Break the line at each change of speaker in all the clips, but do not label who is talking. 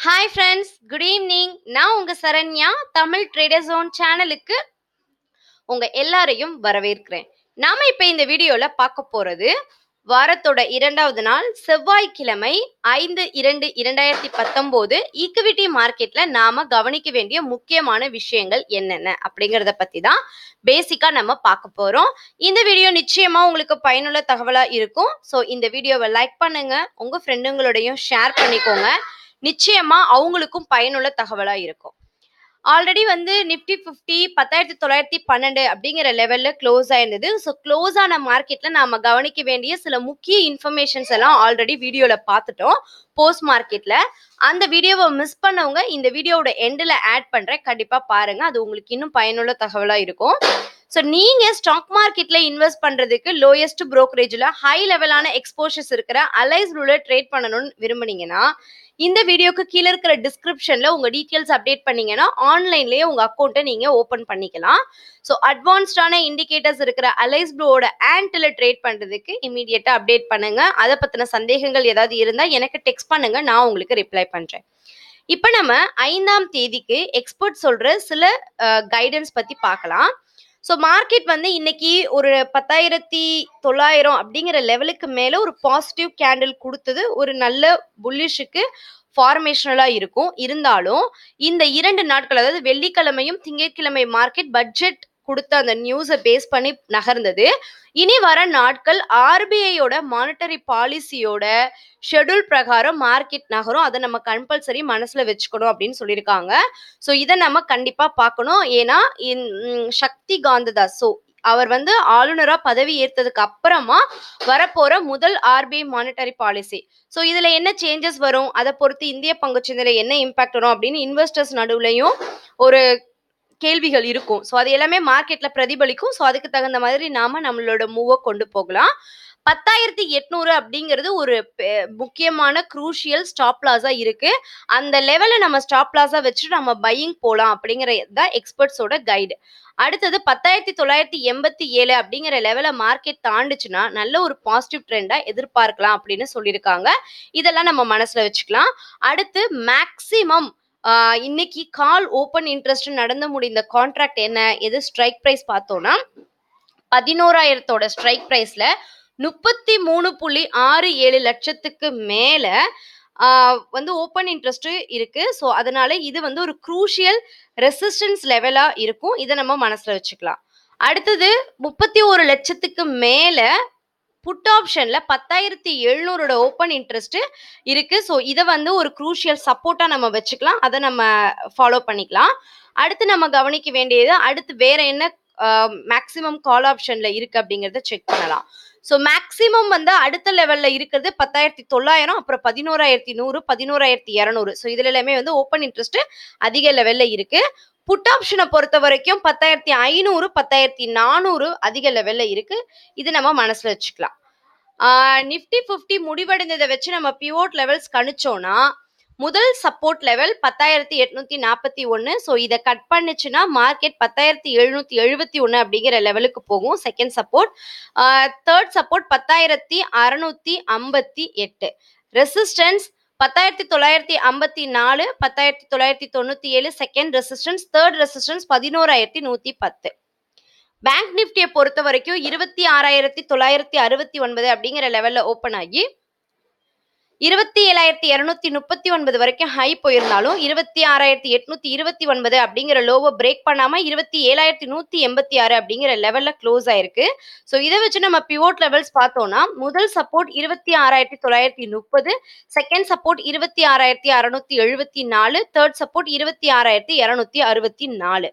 hi friends good evening நான் உங்க Saranya Tamil trader zone சேனலுக்கு உங்க எல்லாரையும் வரவேற்கிறேன் நாம இப்ப இந்த வீடியோல பார்க்க போறது வாரத்தோட இரண்டாவது நாள் செவ்வாய்க்கிழமை ஐந்து இரண்டு இரண்டாயிரத்தி பத்தொன்பது ஈக்விட்டி மார்க்கெட்ல நாம கவனிக்க வேண்டிய முக்கியமான விஷயங்கள் என்னென்ன அப்படிங்கறத பத்தி தான் பேசிக்கா நம்ம பார்க்க போறோம் இந்த வீடியோ நிச்சயமா உங்களுக்கு பயனுள்ள தகவலா இருக்கும் ஸோ இந்த வீடியோவை லைக் பண்ணுங்க உங்க ஃப்ரெண்டுங்களோடையும் ஷேர் பண்ணிக்கோங்க நிச்சயமா அவங்களுக்கும் பயனுள்ள தகவலா இருக்கும் ஆல்ரெடி வந்து நிஃப்டி ஃபிஃப்டி பத்தாயிரத்தி தொள்ளாயிரத்தி பன்னெண்டு அப்படிங்கிற லெவல்ல க்ளோஸ் ஆயிருந்தது ஸோ க்ளோஸ் ஆன மார்க்கெட்ல நாம கவனிக்க வேண்டிய சில முக்கிய இன்ஃபர்மேஷன்ஸ் எல்லாம் ஆல்ரெடி வீடியோல பார்த்துட்டோம் போஸ்ட் மார்க்கெட்ல அந்த வீடியோவை மிஸ் பண்ணவங்க இந்த வீடியோவோட எண்டில் ஆட் பண்றேன் கண்டிப்பா பாருங்க அது உங்களுக்கு இன்னும் பயனுள்ள தகவலா இருக்கும் ஸோ நீங்க ஸ்டாக் மார்க்கெட்ல இன்வெஸ்ட் பண்றதுக்கு லோயஸ்ட் brokerage-ல ஹை லெவலான எக்ஸ்போஷர்ஸ் இருக்கிற அலைஸ் ரூல ட்ரேட் பண்ணணும்னு விரும்புனீங்கன்னா இந்த வீடியோக்கு கீழே இருக்கிற டிஸ்கிரிப்ஷன்ல உங்க டீட்டெயில்ஸ் அப்டேட் பண்ணீங்கன்னா ஆன்லைன்லயே உங்க அக்கௌண்ட்டை நீங்க ஓபன் பண்ணிக்கலாம் ஸோ அட்வான்ஸ்டான இண்டிகேட்டர்ஸ் இருக்கிற அலைஸ் ப்ளூவோட ஆண்ட்ல ட்ரேட் பண்றதுக்கு இமீடியட்டா அப்டேட் பண்ணுங்க அதை பத்தின சந்தேகங்கள் ஏதாவது இருந்தா எனக்கு டெக்ஸ்ட் பண்ணுங்க நான் உங்களுக்கு ரிப்ளை பண்றேன் இப்போ நம்ம ஐந்தாம் தேதிக்கு எக்ஸ்பர்ட் சொல்ற சில கைடன்ஸ் பத்தி பார்க்கலாம் ஸோ மார்க்கெட் வந்து இன்னைக்கு ஒரு பத்தாயிரத்தி தொள்ளாயிரம் அப்படிங்கிற லெவலுக்கு மேலே ஒரு பாசிட்டிவ் கேண்டில் கொடுத்தது ஒரு நல்ல புல்லிஷுக்கு ஃபார்மேஷனலாக இருக்கும் இருந்தாலும் இந்த இரண்டு நாட்கள் அதாவது வெள்ளிக்கிழமையும் திங்கட்கிழமை மார்க்கெட் பட்ஜெட் கொடுத்த அந்த நியூஸை பேஸ் பண்ணி நகர்ந்தது இனி வர நாட்கள் ஆர்பிஐயோட மானிட்டரி பாலிசியோட ஷெட்யூல் பிரகாரம் மார்க்கெட் நகரும் அதை நம்ம கம்பல்சரி மனசுல வச்சுக்கணும் அப்படின்னு சொல்லியிருக்காங்க ஸோ இதை நம்ம கண்டிப்பா பார்க்கணும் ஏன்னா இந்- ம், சக்தி காந்ததாஸ் ஸோ அவர் வந்து ஆளுநரா பதவி ஏற்றதுக்கு அப்புறமா வரப்போற முதல் ஆர்பிஐ மானிட்டரி பாலிசி ஸோ இதுல என்ன சேஞ்சஸ் வரும் அதை பொறுத்து இந்திய பங்குச்சந்தையில என்ன இம்பாக்ட் வரும் அப்படின்னு இன்வெஸ்டர்ஸ் நடுவுலையும் ஒரு கேள்விகள் இருக்கும் ஸோ அது எல்லாமே மார்க்கெட்ல பிரதிபலிக்கும் ஸோ அதுக்கு தகுந்த மாதிரி நாம நம்மளோட மூவை கொண்டு போகலாம் பத்தாயிரத்தி எட்நூறு அப்படிங்கிறது ஒரு பெ- முக்கியமான குரூஷியல் ஸ்டாப் லாஸா இருக்கு அந்த லெவலை நம்ம ஸ்டாப் லாஸா வச்சுட்டு நம்ம பையிங் போகலாம் அப்படிங்கிறது தான் எக்ஸ்பர்ட்ஸோட கைடு அடுத்தது பத்தாயிரத்தி தொள்ளாயிரத்தி எண்பத்தி ஏழு அப்படிங்கிற லெவலை மார்க்கெட் தாண்டுச்சுன்னா நல்ல ஒரு பாசிட்டிவ் ட்ரெண்டா எதிர்பார்க்கலாம் அப்படின்னு சொல்லியிருக்காங்க இதெல்லாம் நம்ம மனசுல வச்சுக்கலாம் அடுத்து மேக்சிமம் இன்னைக்கு கால் ஓப்பன் இன்ட்ரெஸ்ட் நடந்து முடிந்த கான்ட்ராக்ட் என்ன எது ஸ்ட்ரைக் பிரைஸ் பார்த்தோம்னா பதினோராயிரத்தோட ஸ்ட்ரைக் பிரைஸ்ல முப்பத்தி மூணு புள்ளி ஆறு ஏழு லட்சத்துக்கு மேல ஆஹ் வந்து ஓப்பன் இன்ட்ரெஸ்ட் இருக்கு ஸோ அதனால இது வந்து ஒரு குரூஷியல் ரெசிஸ்டன்ஸ் லெவலா இருக்கும் இதை நம்ம மனசுல வச்சுக்கலாம் அடுத்தது முப்பத்தி ஒரு லட்சத்துக்கு மேல புட் ஆப்ஷன்ல பத்தாயிரத்தி எழுநூறோட ஓப்பன் இன்ட்ரெஸ்ட் இருக்கு ஸோ இதை வந்து ஒரு குரூஷியல் சப்போர்ட்டா நம்ம வச்சுக்கலாம் அதை நம்ம ஃபாலோ பண்ணிக்கலாம் அடுத்து நம்ம கவனிக்க வேண்டியது அடுத்து வேற என்ன மேக்ஸிமம் கால் ஆப்ஷன்ல இருக்கு அப்படிங்கறத செக் பண்ணலாம் ஸோ மேக்ஸிமம் வந்து அடுத்த லெவல்ல இருக்கிறது பத்தாயிரத்தி தொள்ளாயிரம் அப்புறம் பதினோராயிரத்தி நூறு பதினோராயிரத்தி இரநூறு ஸோ இதுல எல்லாமே வந்து ஓப்பன் இன்ட்ரெஸ்ட் அதிக லெவல்ல இருக்கு புட் ஆப்ஷனை பொறுத்த வரைக்கும் பத்தாயிரத்தி ஐநூறு பத்தாயிரத்தி நானூறு அதிக லெவல்ல இருக்கு இது நம்ம மனசுல வச்சுக்கலாம் நிஃப்டி ஃபிஃப்டி முடிவடைந்ததை வச்சு நம்ம பிவோட் லெவல்ஸ் கணிச்சோம்னா முதல் சப்போர்ட் லெவல் பத்தாயிரத்தி எட்நூத்தி நாற்பத்தி ஒன்று ஸோ இதை கட் பண்ணுச்சுன்னா மார்க்கெட் பத்தாயிரத்தி எழுநூத்தி எழுபத்தி ஒன்று அப்படிங்கிற லெவலுக்கு போகும் செகண்ட் சப்போர்ட் தேர்ட் சப்போர்ட் பத்தாயிரத்தி அறநூத்தி ஐம்பத்தி எட்டு ரெசிஸ்டன்ஸ் பத்தாயிரத்தி தொள்ளாயிரத்தி ஐம்பத்தி நாலு பத்தாயிரத்தி தொள்ளாயிரத்தி தொண்ணூத்தி ஏழு செகண்ட் ரெசிஸ்டன்ஸ் தேர்ட் ரெசிஸ்டன்ஸ் பதினோராயிரத்தி நூத்தி பத்து பேங்க் நிஃப்டியை பொறுத்த வரைக்கும் இருபத்தி ஆறாயிரத்தி தொள்ளாயிரத்தி அறுபத்தி ஒன்பது அப்படிங்கிற லெவல்ல ஓப்பன் ஆகி இருபத்தி ஏழாயிரத்தி இருநூத்தி முப்பத்தி ஒன்பது வரைக்கும் ஹை போயிருந்தாலும் இருபத்தி ஆறாயிரத்தி எட்நூத்தி இருபத்தி ஒன்பது அப்படிங்கிற லோவை பிரேக் பண்ணாம இருபத்தி ஏழாயிரத்தி நூத்தி எண்பத்தி ஆறு அப்படிங்கிற லெவல்ல க்ளோஸ் ஆயிருக்கு ஸோ இதை வச்சு நம்ம பிவோட் லெவல்ஸ் பார்த்தோம்னா முதல் சப்போர்ட் இருபத்தி ஆறாயிரத்தி தொள்ளாயிரத்தி முப்பது செகண்ட் சப்போர்ட் இருபத்தி ஆறாயிரத்தி அறுநூத்தி எழுபத்தி நாலு தேர்ட் சப்போர்ட் இருபத்தி ஆறாயிரத்தி இருநூத்தி அறுபத்தி நாலு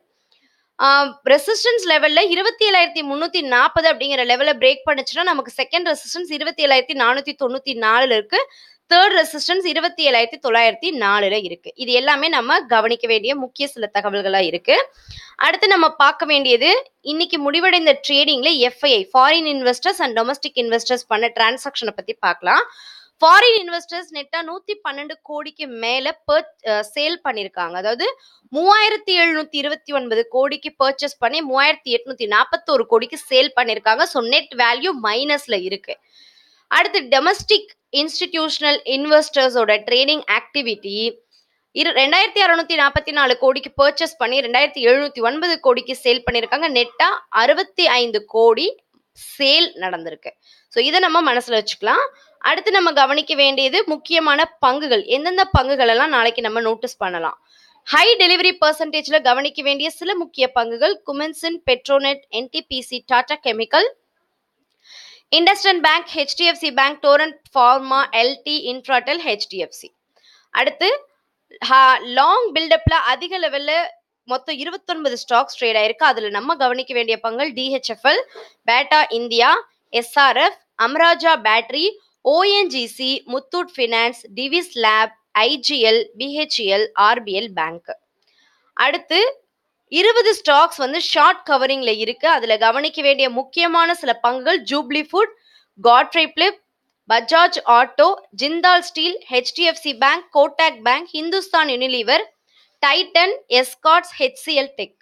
ரெசிஸ்டன்ஸ் லெவல்ல இருபத்தி ஏழாயிரத்தி முந்நூத்தி நாற்பது அப்படிங்கிற லெவலை பிரேக் பண்ணுச்சுன்னா நமக்கு செகண்ட் ரெசிஸ்டன்ஸ் இருபத்தி ஏழாயிரத்தி நானூத்தி தொண்ணூத்தி நாலுல இருக்கு தேர்ட் ரெசிஸ்டன்ஸ் இருபத்தி ஏழாயிரத்தி தொள்ளாயிரத்தி நாலுல இருக்கு இது எல்லாமே நம்ம கவனிக்க வேண்டிய முக்கிய சில தகவல்களா இருக்கு அடுத்து நம்ம பார்க்க வேண்டியது இன்னைக்கு முடிவடைந்த ட்ரேடிங்ல FII foreign investors and domestic investors பண்ண டிரான்சாக்ஷனை பத்தி பார்க்கலாம் ஃபாரின் இன்வெஸ்டர்ஸ் நெட்டா நூத்தி பன்னெண்டு கோடிக்கு மேல சேல் பண்ணிருக்காங்க அதாவது மூவாயிரத்தி எழுநூத்தி இருபத்தி ஒன்பது கோடிக்கு பர்ச்சேஸ் பண்ணி மூவாயிரத்தி எட்நூத்தி நாற்பத்தோரு கோடிக்கு சேல் பண்ணிருக்காங்க ஸோ நெட் வேல்யூ மைனஸ்ல இருக்கு அடுத்து டொமஸ்டிக் இன்ஸ்டிடியூஷனல் இன்வெஸ்டர்ஸோட ட்ரேடிங் ஆக்டிவிட்டி இரு ரெண்டாயிரத்தி அறுநூத்தி நாற்பத்தி நாலு கோடிக்கு பர்ச்சேஸ் பண்ணி ரெண்டாயிரத்தி எழுநூத்தி ஒன்பது கோடிக்கு சேல் பண்ணியிருக்காங்க நெட்டா அறுபத்தி ஐந்து கோடி சேல் நடந்திருக்கு ஸோ இதை நம்ம மனசுல வச்சுக்கலாம் அடுத்து நம்ம கவனிக்க வேண்டியது முக்கியமான பங்குகள் எந்தெந்த பங்குகள் எல்லாம் நாளைக்கு நம்ம நோட்டீஸ் பண்ணலாம் ஹை டெலிவரி பர்சன்டேஜ்ல கவனிக்க வேண்டிய சில முக்கிய பங்குகள் குமென்சின் Petronet NTPC Tata chemical IndusInd bank HDFC bank Torrent pharma LT Infratel HDFC அடுத்து லாங் பில்டப்ல அதிக லெவல்ல மொத்தம் இருபத்தொன்பது ஸ்டாக்ஸ் ட்ரேட் ஆயிருக்கு அதுல நம்ம கவனிக்க வேண்டிய பங்குகள் DHFL Bata India SRF Amara Raja battery ONGC Muthoot finance Divi's lab IGL BHEL RBL bank அடுத்து இருபது ஸ்டாக்ஸ் வந்து ஷார்ட் கவரிங்ல இருக்கு அதுல கவனிக்க வேண்டிய முக்கியமான சில பங்குகள் Jubilant food Godfrey Philip Bajaj auto Jindal steel HDFC bank Kotak bank Hindustan Unilever Titan Escorts HCL tech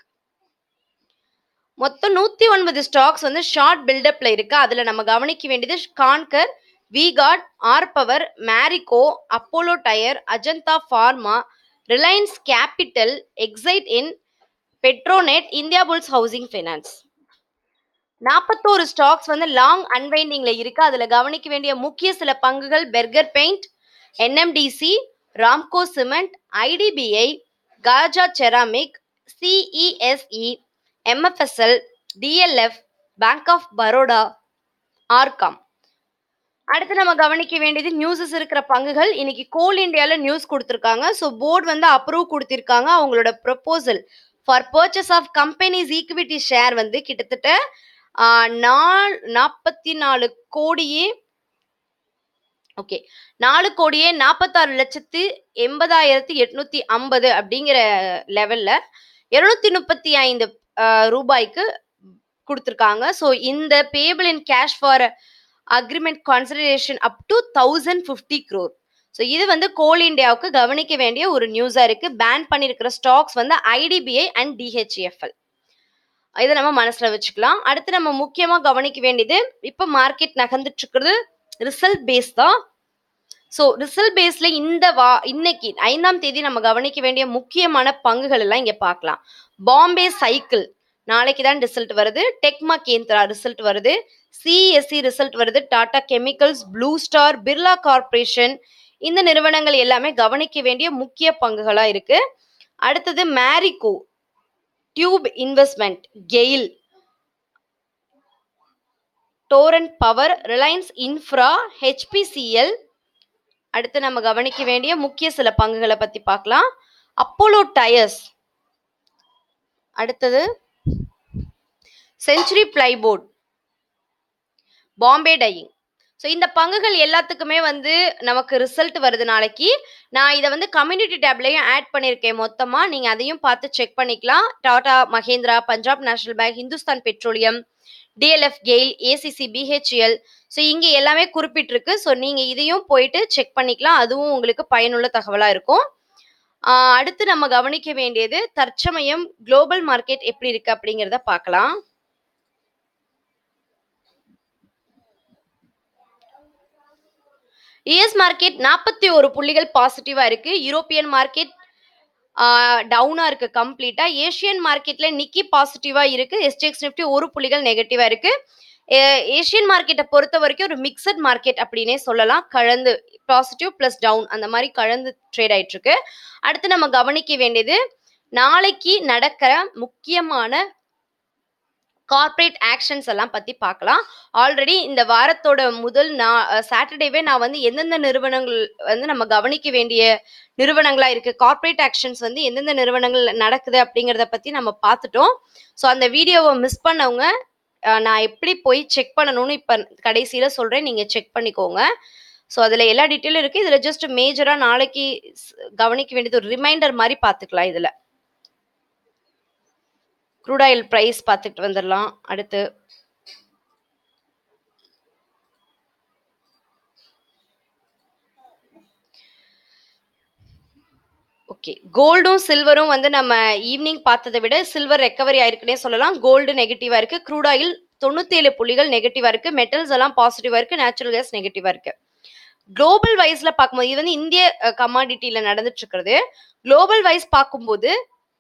மொத்தம் நூத்தி ஒன்பது ஸ்டாக்ஸ் வந்து ஷார்ட் பில்டப்ல இருக்கு அதுல நம்ம கவனிக்க வேண்டியது Concor V Guard R power Marico Apollo tyre Ajanta pharma Reliance capital Exide in Petronet India bulls housing finance நாற்பத்தோரு ஸ்டாக்ஸ் வந்து லாங் அன்வைண்டிங்ல இருக்கு அதுல கவனிக்க வேண்டிய முக்கிய சில பங்குகள் Berger paint NMDC Ramco cement IDBI Kajaria ceramic CESC MFSL DLF bank of Baroda RCom அடுத்து நம்ம கவனிக்க வேண்டியது நியூஸஸ் இருக்கிற பங்குகள் இன்னைக்கு கோல் இந்தியால நியூஸ் கொடுத்துருக்காங்க ஸோ போர்டு வந்து அப்ரூவ் கொடுத்திருக்காங்க அவங்களோட proposal for purchase of companies equity share வந்து கிட்டத்தட்ட நால் நாற்பத்தி நாலு கோடியே ஓகே நாலு கோடியே நாற்பத்தாறு லட்சத்து எண்பதாயிரத்தி எட்நூத்தி ஐம்பது அப்படிங்கிற லெவல்ல இருநூத்தி முப்பத்தி ஐந்து ரூபாய்க்கு கொடுத்துருக்காங்க ஸோ இந்த payable in cash for agreement consideration up to thousand fifty crore so இது வந்து கோல் இந்தியாவுக்கு கவனிக்க வேண்டிய ஒரு நியூஸாக இருக்கு பேன் பண்ணியிருக்கிற ஸ்டாக்ஸ் வந்து ஐடிபிஐ அண்ட் டிஹெச்எஃப்எல் இதை நம்ம மனசில் வச்சுக்கலாம் அடுத்து நம்ம முக்கியமாக கவனிக்க வேண்டியது இப்போ மார்க்கெட் நகர்ந்துட்டு இருக்கிறது ரிசல்ட் பேஸ் தான் ஸோ ரிசல்ட் பேஸ்ல இந்த வா இன்னைக்கு ஐந்தாம் தேதி நம்ம கவனிக்க வேண்டிய முக்கியமான பங்குகள் எல்லாம் இங்க பார்க்கலாம் பாம்பே சைக்கிள் நாளைக்கு தான் ரிசல்ட் வருது டெக்மா கேந்திரா ரிசல்ட் வருது சிஎஸ்சி ரிசல்ட் வருது Tata Chemicals Blue Star Birla Corporation இந்த நிறுவனங்கள் எல்லாமே கவனிக்க வேண்டிய முக்கிய பங்குகளா இருக்கு அடுத்தது Marico Tube Investment GAIL Torrent Power Reliance Infra HPCL அடுத்து நம்ம கவனிக்க வேண்டிய முக்கிய சில பங்குகளை பத்தி பார்க்கலாம் அப்போலோ டயர்ஸ் அடுத்தது Century Plyboard Bombay Dyeing so இந்த பங்குகள் எல்லாத்துக்குமே வந்து நமக்கு ரிசல்ட் வருது நாளைக்கு நான் இதை வந்து கம்யூனிட்டி டேப்லையும் ஆட் பண்ணியிருக்கேன் மொத்தமாக நீங்கள் அதையும் பார்த்து செக் பண்ணிக்கலாம் Tata Mahindra Punjab national bank Hindustan petroleum DLF GAIL ACC BHEL so இங்கே எல்லாமே குறிப்பிட்டிருக்கு ஸோ நீங்கள் இதையும் போயிட்டு செக் பண்ணிக்கலாம் அதுவும் உங்களுக்கு பயனுள்ள தகவலாக இருக்கும் அடுத்து நம்ம கவனிக்க வேண்டியது தற்சமயம் குளோபல் மார்க்கெட் எப்படி இருக்கு அப்படிங்கிறத பார்க்கலாம் யுஎஸ் மார்க்கெட் நாற்பத்தி ஒரு புள்ளிகள் பாசிட்டிவா இருக்கு யூரோப்பியன் மார்க்கெட் டவுனா இருக்கு கம்ப்ளீட்டா ஏஷியன் மார்க்கெட்ல நிக்கி பாசிட்டிவா இருக்கு எஸ்டிஎக்ஸ் நிஃப்டி ஒரு புள்ளிகள் நெகட்டிவா இருக்கு ஏஷியன் மார்க்கெட்டை பொறுத்த வரைக்கும் ஒரு மிக்சட் மார்க்கெட் அப்படின்னே சொல்லலாம் கலந்து பாசிட்டிவ் பிளஸ் டவுன் அந்த மாதிரி கலந்து ட்ரேட் ஆயிட்டு இருக்கு அடுத்து நம்ம கவனிக்க வேண்டியது நாளைக்கு நடக்கிற முக்கியமான கார்ப்பரேட் ஆக்ஷன்ஸ் எல்லாம் பத்தி பார்க்கலாம் ஆல்ரெடி இந்த வாரத்தோட முதல் நான் சாட்டர்டேவே நான் வந்து எந்தெந்த நிறுவனங்கள் வந்து நம்ம கவனிக்க வேண்டிய நிறுவனங்களா இருக்கு கார்ப்பரேட் ஆக்ஷன்ஸ் வந்து எந்தெந்த நிறுவனங்கள் நடக்குது அப்படிங்கிறத பத்தி நம்ம பார்த்துட்டோம் ஸோ அந்த வீடியோவை மிஸ் பண்ணவங்க நான் எப்படி போய் செக் பண்ணணும்னு இப்போ கடைசியில் சொல்கிறேன் நீங்கள் செக் பண்ணிக்கோங்க ஸோ அதில் எல்லா டீட்டெயிலும் இருக்குது இதில் ஜஸ்ட் மேஜராக நாளைக்கு கவனிக்க வேண்டியது ஒரு ரிமைண்டர் மாதிரி பார்த்துக்கலாம் இதில் க்ரூட் ஆயில் ப்ரைஸ் பார்த்துட்டு வந்துடலாம் அடுத்து ஓகே கோல்டும் சில்வரும் வந்து நம்ம ஈவினிங் பார்த்ததை விட சில்வர் ரெக்கவரி ஆயிருக்குன்னே சொல்லலாம் கோல்டு நெகட்டிவா இருக்கு க்ரூட் ஆயில் தொண்ணூத்தி ஏழு புள்ளிகள் நெகட்டிவா இருக்கு மெட்டல்ஸ் எல்லாம் பாசிட்டிவா இருக்கு நேச்சுரல் கேஸ் நெகட்டிவா இருக்கு குளோபல் வைஸ்ல பார்க்கும்போது இது வந்து இந்திய கமாடிட்டியில நடந்துட்டு இருக்கிறது குளோபல் வைஸ் பார்க்கும்போது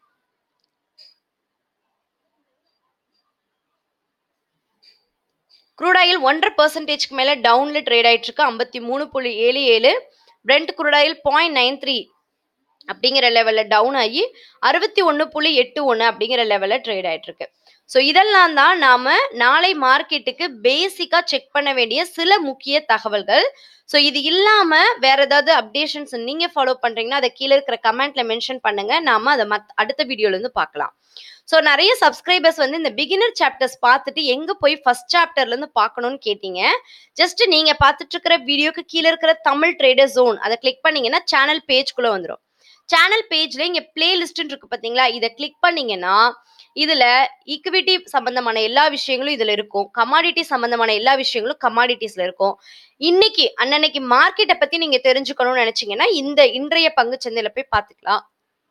க்ரூட் ஆயில் ஒன்றரை பர்சன்டேஜ்க்கு மேல டவுன்ல ட்ரேட் ஆயிட்டு இருக்கு ஐம்பத்தி மூணு புள்ளி ஏழு ஏழு Brent crude oil point nine three அப்படிங்கிற லெவல்ல டவுன் ஆகி அறுபத்தி ஒன்று புள்ளி எட்டு ஒன்று அப்படிங்கிற லெவல்ல ட்ரேட் ஆயிட்டு இருக்கு ஸோ இதெல்லாம் தான் நாம நாளை மார்க்கெட்டுக்கு பேசிக்கா செக் பண்ண வேண்டிய சில முக்கிய தகவல்கள் ஸோ இது இல்லாம வேற ஏதாவது அப்டேஷன்ஸ் நீங்க ஃபாலோ பண்றீங்கன்னா அதை கீழே இருக்கிற கமெண்ட்ல மென்ஷன் பண்ணுங்க நாம அதை மத் அடுத்த வீடியோல இருந்து பார்க்கலாம் ஸோ நிறைய சப்ஸ்கிரைபர்ஸ் வந்து இந்த பிகினர் சாப்டர்ஸ் பார்த்துட்டு எங்க போய் ஃபர்ஸ்ட் சாப்டர்ல இருந்து பார்க்கணும்னு கேட்டீங்க ஜஸ்ட் நீங்க பார்த்துட்டு இருக்கிற வீடியோக்கு கீழே இருக்கிற தமிழ் ட்ரேடர் ஜோன் அதை கிளிக் பண்ணீங்கன்னா சேனல் பேஜ்குள்ள வந்துடும் சேனல் பேஜ்ல இங்க பிளேலிஸ்ட் இருக்கு பாத்தீங்களா இதை கிளிக் பண்ணீங்கன்னா இதுல ஈக்விட்டி சம்பந்தமான எல்லா விஷயங்களும் இதுல இருக்கும் கமாடிட்டி சம்பந்தமான எல்லா விஷயங்களும் கமாடிட்டிஸ்ல இருக்கும் இன்னைக்கு அன்னன்னைக்கு மார்க்கெட்டை பத்தி நீங்க தெரிஞ்சுக்கணும்னு நினைச்சீங்கன்னா இந்த இன்றைய பங்கு சந்தையில போய் பாத்துக்கலாம்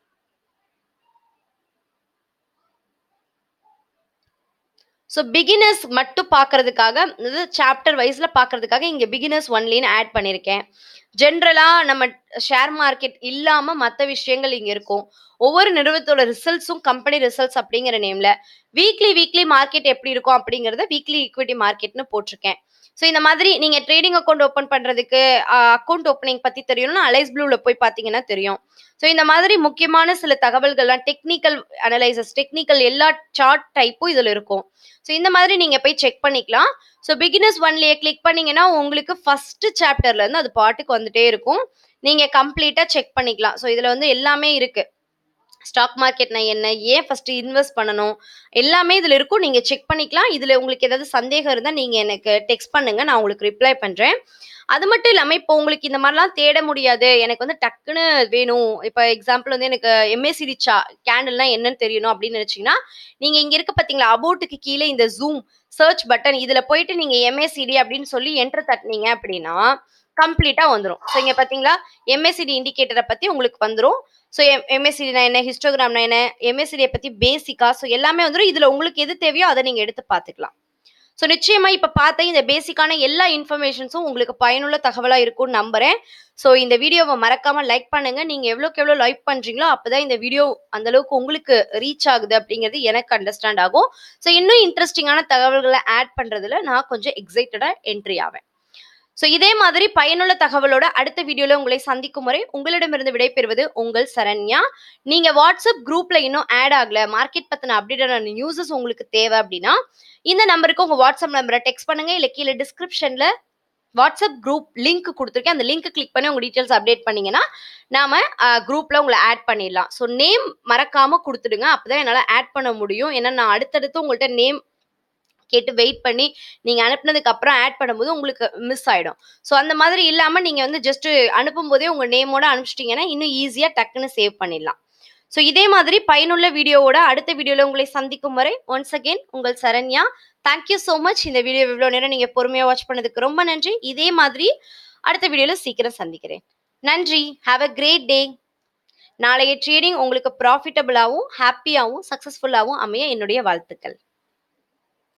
ஸோ பிகினர்ஸ் மட்டும் பார்க்கறதுக்காக அதாவது சாப்டர் வைஸ்ல பார்க்கறதுக்காக இங்க பிகினர்ஸ் ஒன்லின்னு ஆட் பண்ணியிருக்கேன் ஜென்ரலா நம்ம ஷேர் மார்க்கெட் இல்லாம மற்ற விஷயங்கள் இங்க இருக்கும் ஒவ்வொரு நிறுவனத்தோட ரிசல்ட்ஸும் கம்பெனி ரிசல்ட்ஸ் அப்படிங்கிற நேம்ல வீக்லி வீக்லி மார்க்கெட் எப்படி இருக்கும் அப்படிங்கறத வீக்லி ஈக்விட்டி மார்க்கெட்னு போட்டிருக்கேன் ஸோ இந்த மாதிரி நீங்க ட்ரேடிங் அக்கௌண்ட் ஓப்பன் பண்றதுக்கு அக்கௌண்ட் ஓப்பனிங் பத்தி தெரியணும்னா அலைஸ் ப்ளூல போய் பாத்தீங்கன்னா தெரியும் ஸோ இந்த மாதிரி முக்கியமான சில தகவல்கள்லாம் டெக்னிக்கல் அனலைசஸ் டெக்னிக்கல் எல்லா சார்ட் டைப்பும் இதுல இருக்கும் ஸோ இந்த மாதிரி நீங்க போய் செக் பண்ணிக்கலாம் ஸோ பிகினர்ஸ் ஒன்லியே கிளிக் பண்ணீங்கன்னா உங்களுக்கு ஃபர்ஸ்ட் சாப்டர்ல இருந்து அது பாட்டுக்கு வந்துட்டே இருக்கும் நீங்க கம்ப்ளீட்டா செக் பண்ணிக்கலாம் ஸோ இதுல வந்து எல்லாமே இருக்கு ஸ்டாக் மார்க்கெட்னா என்ன ஏன் ஃபர்ஸ்ட் இன்வெஸ்ட் பண்ணணும் எல்லாமே இதுல இருக்கும் நீங்க செக் பண்ணிக்கலாம் இதுல உங்களுக்கு ஏதாவது சந்தேகம் இருந்தா நீங்க எனக்கு டெக்ஸ்ட் பண்ணுங்க நான் உங்களுக்கு ரிப்ளை பண்றேன் அது மட்டும் இல்லாம இப்போ உங்களுக்கு இந்த மாதிரிலாம் தேட முடியாது எனக்கு வந்து டக்குன்னு வேணும் இப்போ எக்ஸாம்பிள் வந்து எனக்கு எம்ஏசிடி சா கேண்டில்னா என்னன்னு தெரியணும் அப்படின்னு நினைச்சீங்கன்னா நீங்க இங்க இருக்க பாத்தீங்களா அபோட்டுக்கு கீழே இந்த ஜூம் சர்ச் பட்டன் இதுல போயிட்டு நீங்க எம்ஏசிடி அப்படின்னு சொல்லி என்டர் தட்டினீங்க அப்படின்னா கம்ப்ளீட்டா வந்துடும் ஸோ இங்க பாத்தீங்களா எம்ஏசிடி இண்டிகேட்டரை பத்தி உங்களுக்கு வந்துடும் ஸோ எம் எம்எஸ்சிடினா என்ன ஹிஸ்டோகிராம்னா என்ன எம்எஸ்சிடியை பத்தி பேசிக்கா ஸோ எல்லாமே வந்துடும் இதுல உங்களுக்கு எது தேவையோ அதை நீங்க எடுத்து பார்த்துக்கலாம் ஸோ நிச்சயமா இப்ப பார்த்த இந்த பேசிக்கான எல்லா இன்ஃபர்மேஷன்ஸும் உங்களுக்கு பயனுள்ள தகவலா இருக்கும்னு நம்புறேன் ஸோ இந்த வீடியோவை மறக்காம லைக் பண்ணுங்க நீங்க எவ்வளோக்கு எவ்வளோ லைக் பண்றீங்களோ அப்பதான் இந்த வீடியோ அந்த அளவுக்கு உங்களுக்கு ரீச் ஆகுது அப்படிங்கிறது எனக்கு அண்டர்ஸ்டாண்ட் ஆகும் ஸோ இன்னும் இன்ட்ரெஸ்டிங்கான தகவல்களை ஆட் பண்றதுல நான் கொஞ்சம் எக்ஸைட்டடா என்ட்ரி ஆவேன் ஸோ இதே மாதிரி பயனுள்ள தகவலோட அடுத்த வீடியோல உங்களை சந்திக்கும் வரை உங்களிடமிருந்து விடைபெறுவது உங்கள் சரண்யா நீங்க வாட்ஸ்அப் குரூப்ல இன்னும் ஆட் ஆகல மார்க்கெட் பத்தின அப்டேட்டான நியூஸஸ் உங்களுக்கு தேவை அப்படின்னா இந்த நம்பருக்கு உங்க வாட்ஸ்அப் நம்பரை டெக்ஸ்ட் பண்ணுங்க இல்ல கீழே டிஸ்கிரிப்ஷன்ல வாட்ஸ்அப் குரூப் லிங்க் கொடுத்துருக்கேன் அந்த லிங்க் கிளிக் பண்ணி உங்க டீட்டெயில்ஸ் அப்டேட் பண்ணீங்கன்னா நாம குரூப்ல உங்களை ஆட் பண்ணிடலாம் ஸோ நேம் மறக்காம கொடுத்துடுங்க அப்பதான் என்னால ஆட் பண்ண முடியும் ஏன்னா நான் அடுத்தடுத்து உங்கள்கிட்ட நேம் கேட்டு வெயிட் பண்ணி நீங்க அனுப்புனதுக்கு அப்புறம் ஆட் பண்ணும்போது உங்களுக்கு மிஸ் ஆயிடும் ஸோ அந்த மாதிரி இல்லாம நீங்க வந்து ஜஸ்ட் அனுப்பும் போதே உங்க நேமோட அனுப்பிச்சிட்டீங்கன்னா இன்னும் ஈஸியா டக்குன்னு சேவ் பண்ணிடலாம் ஸோ இதே மாதிரி பயனுள்ள வீடியோவோட அடுத்த வீடியோல உங்களை சந்திக்கும் வரை ஒன்ஸ் அகெயின் உங்கள் சரண்யா தேங்க்யூ ஸோ மச் இந்த வீடியோ இவ்வளோ நேரம் நீங்க பொறுமையா வாட்ச் பண்ணதுக்கு ரொம்ப நன்றி இதே மாதிரி அடுத்த வீடியோல சீக்கிரம் சந்திக்கிறேன் நன்றி ஹாவ் அ கிரேட் டே நாளைய ட்ரேடிங் உங்களுக்கு ப்ராஃபிட்டபிளாகவும் ஹாப்பியாகவும் சக்ஸஸ்ஃபுல்லாகவும் அமைய என்னுடைய வாழ்த்துக்கள்